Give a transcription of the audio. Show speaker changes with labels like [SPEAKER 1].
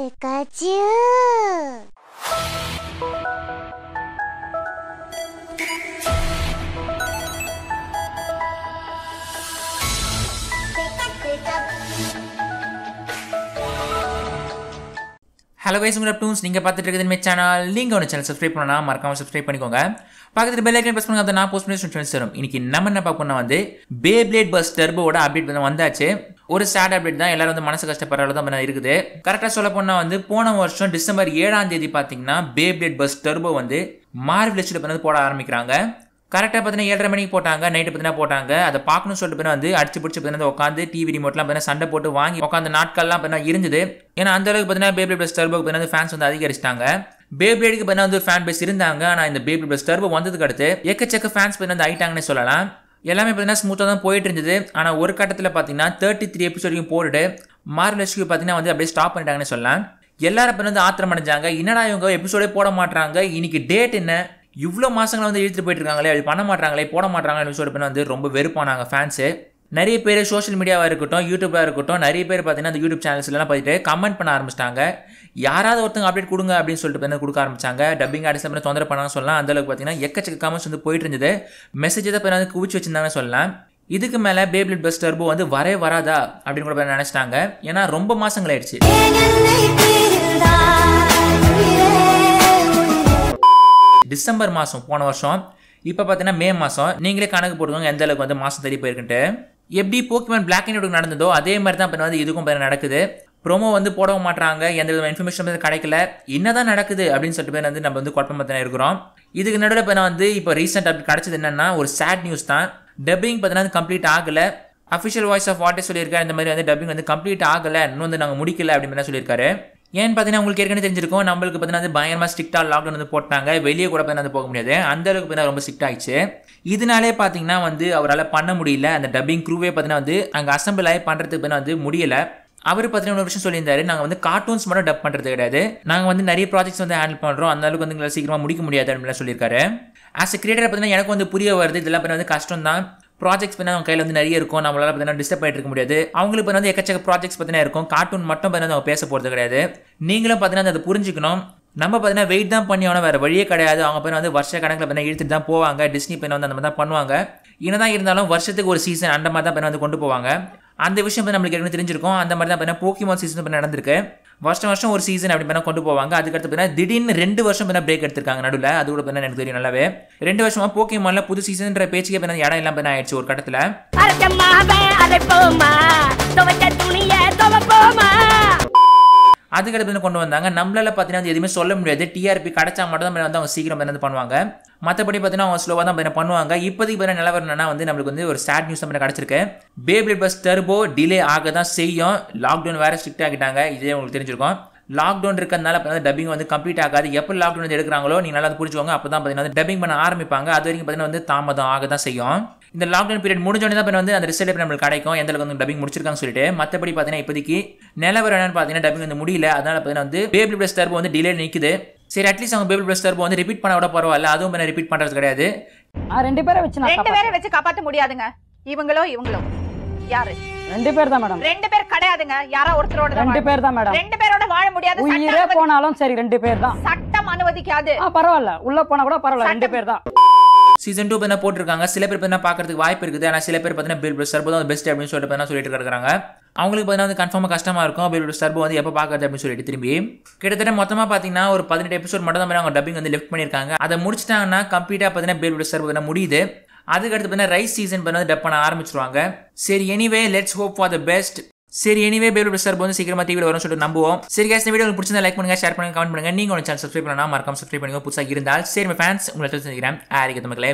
[SPEAKER 1] カチュウ
[SPEAKER 2] hello wise உங்கள் tunes நீங்கள் பார்த்துட்டு இருக்கிறது மே சேனல் நீங்கள் ஒன்று சேனல் சப்ஸ்கிரைப் பண்ணா மறக்காம சப்ஸ்கிரைப் பண்ணிக்கோங்க பக்கத்தில் பெல் ஐக்கன் ப்ரெஸ் பண்ணுங்க அதை நான் போஸ்ட் பண்ணி ஃப்ரெண்ட்ஸ் வரும் இன்னைக்கு நம்ம என்ன பார்க்கணும்னா வந்து பே பிளேட் பஸ் டர்போட அப்டேட் வந்து வந்தாச்சு ஒரு சேட் அப்டேட் தான் எல்லாரும் வந்து மனசு கஷ்டப்படுற அளவு தான் பண்ண இருக்குது கரெக்டாக சொல்ல போனால் வந்து போன வருஷம் டிசம்பர் ஏழாம் தேதி பார்த்தீங்கன்னா பே பிளேட் பஸ் டர்போ வந்து மார்வெலிஸ்டில் பண்ணது போட ஆரம்பிக்கிறாங்க கரெக்டாக பார்த்தீங்கன்னா ஏழரை மணிக்கு போட்டாங்க நைட்டு பார்த்தீங்கன்னா போட்டாங்க அதை பார்க்கணும்னு சொல்லிட்டு பின்ன வந்து அடிச்சு பிடிச்சி பார்த்தீங்கன்னா உட்காந்து டிவி ரிமோட்லாம் பார்த்தீங்கன்னா சண்டை போட்டு வாங்கி உட்காந்து நாட்கள்லாம் பார்த்தீங்கன்னா இருந்தது ஏன்னா அந்த அளவுக்கு பார்த்தீங்கன்னா பேபிள் பிளஸ் டர்போக்கு பார்த்தீங்கன்னா ஃபேன்ஸ் வந்து அதிகரிச்சிட்டாங்க பேபிளேடுக்கு பார்த்தீங்கன்னா வந்து ஃபேன் பேஸ் இருந்தாங்க ஆனால் இந்த பேபிள் பிளஸ் டர்போ வந்ததுக்கு அடுத்து எக்கச்சக்க ஃபேன்ஸ் பார்த்தீங்கன்னா வந்து ஆயிட்டாங்கன்னு சொல்லலாம் எல்லாமே பார்த்தீங்கன்னா ஸ்மூத்தாக தான் போயிட்டு இருந்தது ஆனால் ஒரு கட்டத்தில் பார்த்தீங்கன்னா தேர்ட்டி த்ரீ எபிசோட் வரைக்கும் போட்டுட்டு மார்வெல்ஸ்க்கு பார்த்தீங்கன்னா வந்து அப்படியே ஸ்டாப் பண்ணிட்டாங்கன்னு சொல்லலாம் எல்லாரும் இப்போ வந்து ஆத்திரம் அடைஞ்சாங்க என்னடா இவங்க எபிசோடே போட மாட்டாங்க இன்னைக்கு டேட் என்ன இவ்வளோ மாசங்களை வந்து இழுத்துட்டு போயிட்டு இருக்காங்களே அப்படி பண்ண மாட்டாங்களே போட மாட்டாங்களே எபிசோட் பண்ண வந்து ரொம்ப வெறுப்பானாங்க ஃபேன்ஸு நிறைய பேர் சோஷியல் மீடியாவாக இருக்கட்டும் யூடியூபாக இருக்கட்டும் நிறைய பேர் பார்த்தீங்கன்னா அந்த யூடியூப் சேனல்ஸ்லாம் பார்த்துட்டு கமெண்ட் பண்ண ஆரம்பிச்சிட்டாங்க யாராவது ஒருத்தங்க அப்டேட் கொடுங்க அப்படின்னு சொல்லிட்டு பார்த்தீங்கன்னா கொடுக்க ஆரம்பிச்சாங்க டப்பிங் ஆர்டிஸ்ட் பண்ண தொந்தரவு பண்ணாங்க சொல்லலாம் அந்த அளவுக்கு பார்த்தீங்கன்னா எக்கச்சக்க கமெண்ட்ஸ் வந்து போயிட்டு இருந்தது மெசேஜ் தான் வந்து குவிச்சு வச்சிருந்தாங்கன்னு சொல்லலாம் இதுக்கு மேலே பேபிள் பஸ் டர்போ வந்து வரே வராதா அப்படின்னு கூட நினச்சிட்டாங்க ஏன்னா ரொம்ப மாசங்கள் ஆயிடுச்சு டிசம்பர் மாதம் போன வருஷம் இப்போ பார்த்தீங்கன்னா மே மாதம் நீங்களே கணக்கு போட்டுக்கோங்க எந்த அளவுக்கு வந்து மாதம் தேடி போயிருக்குன்ட்டு எப்படி போக்கிமேன் பிளாக் அண்ட் ஒயிட் நடந்ததோ அதே மாதிரி தான் இப்போ வந்து இதுக்கும் இப்போ நடக்குது ப்ரோமோ வந்து போடவும் மாட்டாங்க எந்த வித இன்ஃபர்மேஷன் வந்து கிடைக்கல என்னதான் நடக்குது அப்படின்னு சொல்லிட்டு பேர் வந்து நம்ம வந்து குழப்பம் பார்த்தீங்கன்னா இருக்கிறோம் இதுக்கு நடுவில் இப்போ வந்து இப்போ ரீசெண்ட் அப்படி கிடைச்சது என்னன்னா ஒரு சேட் நியூஸ் தான் டப்பிங் பார்த்தீங்கன்னா கம்ப்ளீட் ஆகலை அஃபிஷியல் வாய்ஸ் ஆஃப் வாட்டே சொல்லியிருக்காரு இந்த மாதிரி வந்து டப்பிங் வந்து கம்ப்ளீட் ஆகலை இன்னும் வந்து நாங்கள் முடிக்கல அப்படின்னு சொல்லியிருக்காரு ஏன்னு பார்த்தீங்கன்னா உங்களுக்கு ஏற்கனவே தெரிஞ்சிருக்கும் நம்மளுக்கு பார்த்தீங்கன்னா வந்து பயங்கரமாக ஸ்ட்ரிக்டாக லாக்டவுன் வந்து போட்டாங்க வெளியே கூட பார்த்தீங்கன்னா போக முடியாது அந்த அளவுக்கு பார்த்தீங்கன்னா ரொம்ப ஸ்ட்ரிக்ட் ஆயிடுச்சு இதனாலே பார்த்தீங்கன்னா வந்து அவரால் பண்ண முடியல அந்த டப்பிங் க்ரூவே பார்த்தீங்கன்னா வந்து அங்கே அசம்பிள் ஆகி பண்ணுறதுக்கு பார்த்தீங்கன்னா வந்து முடியல அவர் பார்த்தீங்கன்னா ஒரு விஷயம் சொல்லியிருந்தாரு நாங்கள் வந்து கார்ட்டூன்ஸ் மட்டும் டப் பண்ணுறது கிடையாது நாங்கள் வந்து நிறைய ப்ராஜெக்ட்ஸ் வந்து ஹேண்டில் பண்ணுறோம் அந்த அளவுக்கு வந்து எங்களால் சீக்கிரமாக முடிக்க முடியாது அப்படின்னு சொல்லியிருக்காரு ஆஸ் எ கிரியேட்டர் பார்த்தீங்கன்னா எனக்கு வந்து புரிய வருது இதெல்லாம் பார்த்தீங்கன்னா வந்து கஷ்டம் தான் ப்ராஜெக்ட்ஸ் பண்ணி அவங்க கையில் வந்து நிறைய இருக்கும் நம்மளால பார்த்தீங்கன்னா டிஸ்டர்ப் ஆகிட்டு இருக்க முடியாது அவங்களுக்கு வந்து எக்கச்சக்க ப்ராஜெக்ட்ஸ் பார்த்தீங்கன்னா இருக்கும் கார்ட்டூன் மட்டும் பார்த்தீங்கன்னா அவங்க பேச போகிறது கிடையாது நீங்களும் பார்த்தீங்கன்னா அதை புரிஞ்சுக்கணும் நம்ம பார்த்தீங்கன்னா வெயிட் தான் பண்ணி ஆகணும் வேறு வழியே கிடையாது அவங்க பேர் வந்து வருஷ கணக்கில் பார்த்தீங்கன்னா இழுத்துட்டு தான் போவாங்க டிஸ்னி பெண் வந்து அந்த மாதிரி தான் பண்ணுவாங்க என்னதான் இருந்தாலும் வருஷத்துக்கு ஒரு சீசன் அந்த மாதிரி தான் வந்து கொண்டு போவாங்க அந்த விஷயம் வந்து நம்மளுக்கு ஏற்கனவே தெரிஞ்சிருக்கும் அந்த மாதிரி தான் பார்த்தீங்கன்னா போக்கிமான் சீசன் இப்போ நடந்திருக்கு வருஷம் வருஷம் ஒரு சீசன் அப்படி பண்ணால் கொண்டு போவாங்க அதுக்கடுத்து பார்த்தீங்கன்னா திடீர்னு ரெண்டு வருஷம் பண்ண பிரேக் எடுத்திருக்காங்க நடுவில் அது கூட பார்த்தீங்கன்னா எனக்கு தெரியும் நல்லாவே ரெண்டு வருஷமா போக்கிமான்ல புது சீசன்ற பேச்சுக்கே பண்ண இடம் இல்லாம பண்ண ஆயிடுச்சு ஒரு கட்டத்தில்
[SPEAKER 3] அரைச்சம்மாவே அரைப்போமா துவைச்ச துணிய துவைப்போமா
[SPEAKER 2] அதுக்கடுத்து வந்து கொண்டு வந்தாங்க நம்மளால பார்த்தீங்கன்னா வந்து எதுவுமே சொல்ல முடியாது டிஆர்பி கிடைச்சா மட்டும் தான் வந்து அவங்க சீக்கிரம் வந்து பண்ணுவாங்க மற்றபடி பார்த்தீங்கன்னா அவங்க ஸ்லோவாக தான் பண்ண பண்ணுவாங்க இப்போதைக்கு பார்த்தா நிலவரம் என்னன்னா வந்து நம்மளுக்கு வந்து ஒரு சேட் நியூஸ் நம்ம கிடச்சிருக்கு பேபிள் பஸ் டர்போ டிலே ஆக தான் செய்யும் லாக்டவுன் வேறு ஸ்ட்ரிக்ட் ஆகிட்டாங்க இதே உங்களுக்கு தெரிஞ்சிருக்கும் லாக்டவுன் இருக்கிறதுனால இப்போ டப்பிங் வந்து கம்ப்ளீட் ஆகாது எப்போ லாக்டவுன் வந்து எடுக்கிறாங்களோ நீங்கள் நல்லா புரிஞ்சுவாங்க அப்போ தான் பார்த்தீங்கன்னா வந்து டப்பிங் பண்ண ஆரம்பிப்பாங்க அது வரைக்கும் பார்த்தீங்கன்னா வந்து தாமதம் ஆக தான் செய்யும் இந்த லாக்டவுன் பீரியட் முடிஞ்சோடனே தான் வந்து அந்த ரிசல்ட் நம்மளுக்கு கிடைக்கும் எந்த அளவுக்கு வந்து டப்பிங் முடிச்சிருக்காங்க சொல்லிட்டு மற்றபடி பார்த்தீங்கன்னா இப்போதைக்கு நிலவரம் என்னன்னு பார்த்தீங்கன்னா டப்பிங் வந்து முடியல அதனால பார்த்தீங்கன்னா வந்து பேபிள் பிளஸ் டர்போ வந்து டிலே நிற்குது சரி அட்லீஸ்ட் அவங்க பேபிள் பிளஸ் டர்போ வந்து ரிப்பீட் பண்ண விட பரவாயில்ல அதுவும் பண்ண ரிப்பீட் பண்ணுறது கிடையாது
[SPEAKER 4] ஆ, ரெண்டு பேரை வச்சு நான்
[SPEAKER 5] ரெண்டு
[SPEAKER 4] காப்பாத்துறேன்.
[SPEAKER 5] பேரை வச்சு காப்பாத்த முடியாதுங்க இவங்களோ இவங்களோ யாரு
[SPEAKER 4] ரெண்டு பேர் தான் மேடம்
[SPEAKER 5] ரெண்டு பேர் கிடையாதுங்க யாரோ ஒருத்தரோட தான்
[SPEAKER 4] ரெண்டு
[SPEAKER 5] வாழ-
[SPEAKER 4] பேர் தான் மேடம்
[SPEAKER 5] ரெண்டு பேரோட வாழ முடியாது சட்டம்
[SPEAKER 4] உயிரே
[SPEAKER 5] அனுமதி-
[SPEAKER 4] போனாலும் சரி ரெண்டு பேர் தான்
[SPEAKER 5] சட்டம் அனுமதிக்காது
[SPEAKER 4] ஆ பரவாயில்ல உள்ள போனா கூட பரவாயில்ல ரெண்டு
[SPEAKER 5] சட்டம்.
[SPEAKER 4] பேர் தான்
[SPEAKER 2] சீசன் டூ பார்த்தா போட்டிருக்காங்க சில பேர் பார்த்தீங்கன்னா பார்க்கறதுக்கு வாய்ப்பு இருக்குது ஆனால் சில பேர் பார்த்தீங்கன்னா பில் பிளஸ் டர்போ தான் பெஸ்ட் அப்படின்னு சொல்லிட்டு பார்த்தீங்கன்னா சொல்லிட்டு இருக்காங்க அவங்களுக்கு பார்த்தீங்கன்னா வந்து கன்ஃபார்மாக கஷ்டமா இருக்கும் பில் பிளஸ் டர்போ வந்து எப்போ பார்க்கறது அப்படின்னு சொல்லிட்டு திரும்பி கிட்டத்தட்ட மொத்தமாக பார்த்தீங்கன்னா ஒரு பதினெட்டு எபிசோட் மட்டும் தான் அவங்க டப்பிங் வந்து லிஃப்ட் பண்ணியிருக்காங்க அதை முடிச்சிட்டாங்கன்னா கம்ப்ளீட்டாக பார்த்தீங்கன்னா பில் பிளஸ் டர்போ பார்த்தீங்கன்னா முடியுது அதுக்கடுத்து பார்த்தீங்கன்னா ரைஸ் சீசன் பண்ணி வந்து டப் பண்ண ஆரம்பிச்சிருவாங்க சரி anyway let's hope for the best சரி எனிவே பேபி பிளஸ் வந்து சீக்கிரமா டிவியில் வரும்னு சொல்லிட்டு நம்புவோம் சரி guys, இந்த வீடியோ உங்களுக்கு பிடிச்சிருந்தா லைக் பண்ணுங்க ஷேர் பண்ணுங்க கமெண்ட் பண்ணுங்க நீங்க ஒரு சேனல் சப்ஸ்கிரைப் பண்ணலாம் மறக்காம சப்ஸ்கிரைப் பண்ணுங்க புதுசாக இருந்தால் சரி ஃபேன்ஸ் உங்களை தெரிஞ்சுக்கிறேன் ஆரிக்கத்த மக்களே